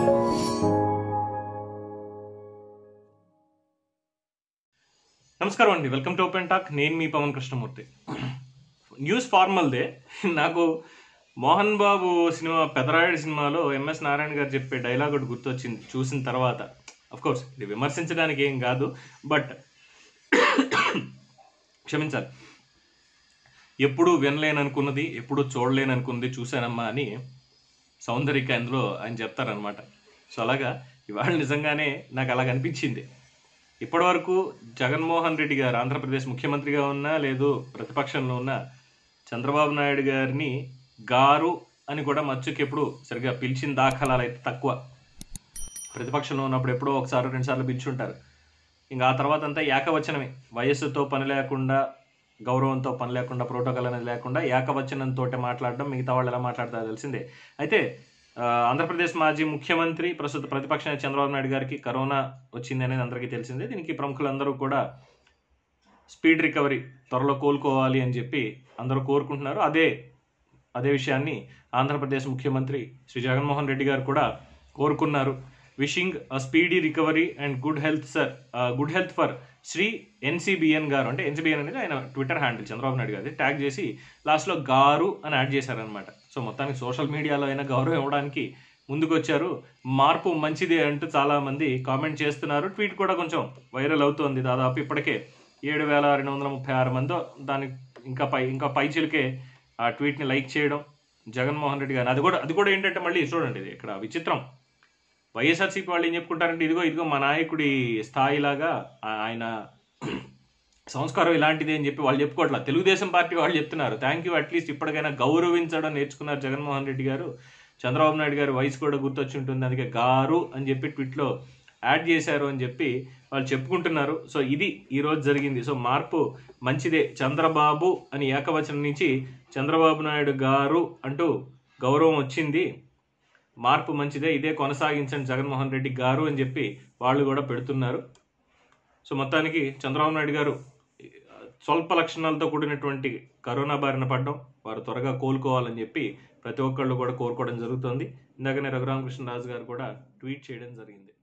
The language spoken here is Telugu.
నమస్కారం అండి వెల్కమ్ టు ఓపెన్ టాక్ నేను మీ పవన్ కృష్ణమూర్తి న్యూస్ ఫార్మల్దే నాకు మోహన్ బాబు సినిమా పెదరాయుడు సినిమాలో ఎంఎస్ నారాయణ గారు చెప్పే డైలాగ్ ఒకటి గుర్తొచ్చింది చూసిన తర్వాత అఫ్ కోర్స్ ఇది విమర్శించడానికి ఏం కాదు బట్ క్షమించాలి ఎప్పుడు వినలేననుకున్నది ఎప్పుడు చూడలేననుకున్నది చూశానమ్మా అని సౌందర్యక అందులో ఆయన చెప్తారనమాట సో అలాగా ఇవాళ నిజంగానే నాకు అలాగ అనిపించింది ఇప్పటివరకు జగన్మోహన్ రెడ్డి గారు ఆంధ్రప్రదేశ్ ముఖ్యమంత్రిగా ఉన్నా లేదు ప్రతిపక్షంలో ఉన్న చంద్రబాబు నాయుడు గారిని గారు అని కూడా మచ్చుకి ఎప్పుడు సరిగ్గా పిలిచిన దాఖలాలు అయితే తక్కువ ప్రతిపక్షంలో ఉన్నప్పుడు ఎప్పుడో ఒకసారి రెండుసార్లు పిలుచుంటారు ఇంకా ఆ తర్వాత అంతా ఏకవచనమే వయస్సుతో పని లేకుండా గౌరవంతో పని లేకుండా ప్రోటోకాల్ అనేది లేకుండా ఏకవచనంతో మాట్లాడడం మిగతా వాళ్ళు ఎలా మాట్లాడతారో తెలిసిందే అయితే ఆ, ఆంధ్రప్రదేశ్ మాజీ ముఖ్యమంత్రి ప్రస్తుత ప్రతిపక్ష నేత చంద్రబాబు నాయుడు గారికి కరోనా వచ్చింది అనేది అందరికీ తెలిసిందే దీనికి ప్రముఖులందరూ కూడా స్పీడ్ రికవరీ త్వరలో కోలుకోవాలి అని చెప్పి అందరూ కోరుకుంటున్నారు అదే అదే విషయాన్ని ఆంధ్రప్రదేశ్ ముఖ్యమంత్రి శ్రీ జగన్మోహన్ రెడ్డి గారు కూడా కోరుకున్నారు wishing speedy recovery and good health sir good health for Shri NCBN garu అంటే ఎన్సీబిఎన్ అనేది ఆయన ట్విట్టర్ హ్యాండిల్ చంద్రబాబు నాయుడు గారి ట్యాగ్ చేసి లాస్ట్లో గారు అని యాడ్ చేశారనమాట సో మొత్తానికి సోషల్ మీడియాలో అయినా గౌరవం ఇవ్వడానికి ముందుకు వచ్చారు మార్పు మంచిదే అంటూ చాలా మంది కామెంట్ చేస్తున్నారు ట్వీట్ కూడా కొంచెం వైరల్ అవుతోంది దాదాపు ఇప్పటికే ఏడు వేల రెండు వందల ముప్పై ఆరు మంది దానికి ఇంకా పై ఇంకా పైచిలకే ఆ ట్వీట్ని లైక్ చేయడం జగన్మోహన్ రెడ్డి గారు అది కూడా అది కూడా ఏంటంటే మళ్ళీ చూడండి ఇది ఇక్కడ విచిత్రం వైఎస్ఆర్సీపీ వాళ్ళు ఏం చెప్పుకుంటారంటే ఇదిగో ఇదిగో మా నాయకుడి స్థాయిలాగా ఆ- ఆయన సంస్కారం ఇలాంటిది అని చెప్పి వాళ్ళు చెప్పుకోవట్లా తెలుగుదేశం పార్టీ వాళ్ళు చెప్తున్నారు థ్యాంక్ యూ అట్లీస్ట్ ఇప్పటికైనా గౌరవించడం నేర్చుకున్నారు జగన్మోహన్ రెడ్డి గారు చంద్రబాబు నాయుడు గారు వయసు కూడా గుర్తొచ్చి ఉంటుంది అందుకే గారు అని చెప్పి ట్విట్లో యాడ్ చేశారు అని చెప్పి వాళ్ళు చెప్పుకుంటున్నారు సో ఇది ఈ రోజు జరిగింది సో మార్పు మంచిదే చంద్రబాబు అని ఏకవచనం నుంచి చంద్రబాబు నాయుడు గారు అంటూ గౌరవం వచ్చింది మార్పు మంచిదే ఇదే కొనసాగించండి జగన్మోహన్ రెడ్డి గారు అని చెప్పి వాళ్ళు కూడా పెడుతున్నారు సో మొత్తానికి చంద్రబాబు నాయుడు గారు స్వల్ప లక్షణాలతో కూడినటువంటి కరోనా బారిన పడడం వారు త్వరగా కోలుకోవాలని చెప్పి ప్రతి ఒక్కళ్ళు కూడా కోరుకోవడం జరుగుతుంది ఇందాకనే రఘురామకృష్ణరాజు గారు కూడా ట్వీట్ చేయడం జరిగింది